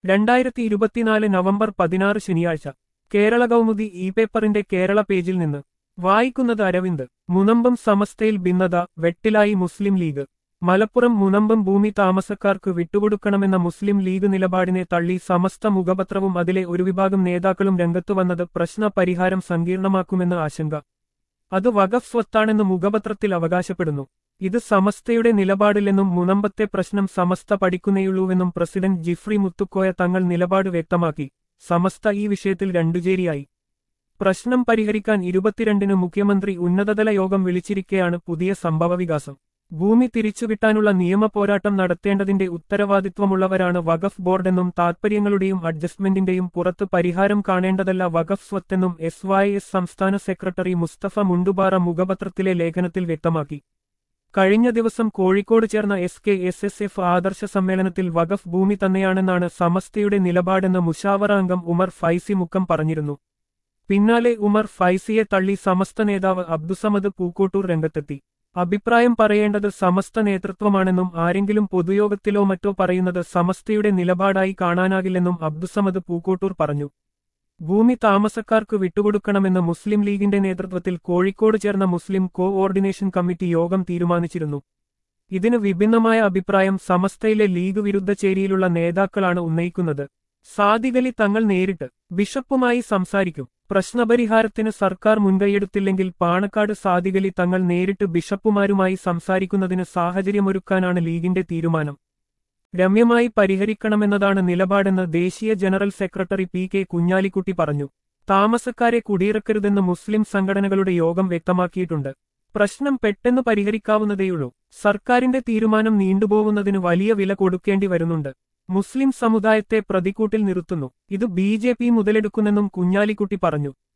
രണ്ടായിരത്തി ഇരുപത്തിനാല് നവംബർ പതിനാറ് ശനിയാഴ്ച കേരള കൗമുദി ഇ പേപ്പറിന്റെ കേരള പേജിൽ നിന്ന് വായിക്കുന്നത് അരവിന്ദ് മുനമ്പം സമസ്തയിൽ ഭിന്നത വെട്ടിലായി മുസ്ലിം ലീഗ് മലപ്പുറം മുനമ്പം ഭൂമി താമസക്കാർക്ക് വിട്ടുകൊടുക്കണമെന്ന മുസ്ലിം ലീഗ് നിലപാടിനെ തള്ളി സമസ്ത മുഖപത്രവും അതിലെ ഒരു വിഭാഗം നേതാക്കളും രംഗത്തു വന്നത് പ്രശ്ന പരിഹാരം സങ്കീർണമാക്കുമെന്ന് ആശങ്ക അത് വഖഫ് സ്വത്താണെന്ന് മുഖപത്രത്തിൽ അവകാശപ്പെടുന്നു ഇത് സമസ്തയുടെ നിലപാടില്ലെന്നും മുനമ്പത്തെ പ്രശ്നം സമസ്ത പഠിക്കുന്നേയുള്ളൂവെന്നും പ്രസിഡന്റ് ജിഫ്രി മുത്തുക്കോയ തങ്ങൾ നിലപാട് വ്യക്തമാക്കി സമസ്ത ഈ വിഷയത്തിൽ രണ്ടുചേരിയായി പ്രശ്നം പരിഹരിക്കാൻ ഇരുപത്തിരണ്ടിന് മുഖ്യമന്ത്രി ഉന്നതതല യോഗം വിളിച്ചിരിക്കെയാണ് പുതിയ സംഭവവികാസം ഭൂമി തിരിച്ചുകിട്ടാനുള്ള നിയമ പോരാട്ടം നടത്തേണ്ടതിന്റെ ഉത്തരവാദിത്വമുള്ളവരാണ് വഖഫ് ബോർഡെന്നും താൽപര്യങ്ങളുടെയും അഡ്ജസ്റ്റ്മെന്റിന്റെയും പുറത്ത് പരിഹാരം കാണേണ്ടതല്ല വഖഫ് സ്വത്തെന്നും എസ് വൈ എസ് സംസ്ഥാന സെക്രട്ടറി മുസ്തഫ മുണ്ടുപാറ മുഖപത്രത്തിലെ ലേഖനത്തിൽ വ്യക്തമാക്കി കഴിഞ്ഞ ദിവസം കോഴിക്കോട് ചേർന്ന S K S S F ആദർശ സമ്മേളനത്തിൽ വഖഫ് ഭൂമി തന്നെയാണെന്നാണ് സമസ്തയുടെ നിലപാടെന്ന് മുഷാവറ അംഗം ഉമർ ഫൈസി മുക്കം പറഞ്ഞിരുന്നു പിന്നാലെ ഉമർ ഫൈസിയെ തള്ളി സമസ്ത നേതാവ് അബ്ദുസമദ് പൂക്കോട്ടൂർ രംഗത്തെത്തി അഭിപ്രായം പറയേണ്ടത് സമസ്ത നേതൃത്വമാണെന്നും ആരെങ്കിലും പൊതുയോഗത്തിലോ മറ്റോ പറയുന്നത് സമസ്തയുടെ നിലപാടായി കാണാനാകില്ലെന്നും അബ്ദുസമദ് പൂക്കോട്ടൂർ പറഞ്ഞു ഭൂമി താമസക്കാർക്ക് വിട്ടുകൊടുക്കണമെന്ന് മുസ്ലിം ലീഗിന്റെ നേതൃത്വത്തിൽ കോഴിക്കോട് ചേർന്ന മുസ്ലിം കോഓർഡിനേഷൻ കമ്മിറ്റി യോഗം തീരുമാനിച്ചിരുന്നു ഇതിന് വിഭിന്നമായ അഭിപ്രായം സമസ്തയിലെ ലീഗ് വിരുദ്ധ ചേരിയിലുള്ള നേതാക്കളാണ് ഉന്നയിക്കുന്നത് സാദികലി തങ്ങൾ നേരിട്ട് ബിഷപ്പുമായി സംസാരിക്കും പ്രശ്നപരിഹാരത്തിന് സർക്കാർ മുൻകൈയെടുത്തില്ലെങ്കിൽ പാണക്കാട് സാദികലി തങ്ങൾ നേരിട്ട് ബിഷപ്പുമാരുമായി സംസാരിക്കുന്നതിന് സാഹചര്യമൊരുക്കാനാണ് ലീഗിന്റെ തീരുമാനം രമ്യമായി പരിഹരിക്കണമെന്നതാണ് നിലപാടെന്ന് ദേശീയ general secretary P K Kunhalikutty പറഞ്ഞു താമസക്കാരെ കുടിയിറക്കരുതെന്ന് മുസ്ലിം സംഘടനകളുടെ യോഗം വ്യക്തമാക്കിയിട്ടുണ്ട് പ്രശ്നം പെട്ടെന്ന് പരിഹരിക്കാവുന്നതേയുള്ളൂ സർക്കാരിന്റെ തീരുമാനം നീണ്ടുപോകുന്നതിന് വലിയ വില കൊടുക്കേണ്ടി വരുന്നുണ്ട് മുസ്ലിം സമുദായത്തെ പ്രതിക്കൂട്ടിൽ നിർത്തുന്നു ഇത് ബി ജെ പി മുതലെടുക്കുന്നെന്നും കുഞ്ഞാലിക്കുട്ടി പറഞ്ഞു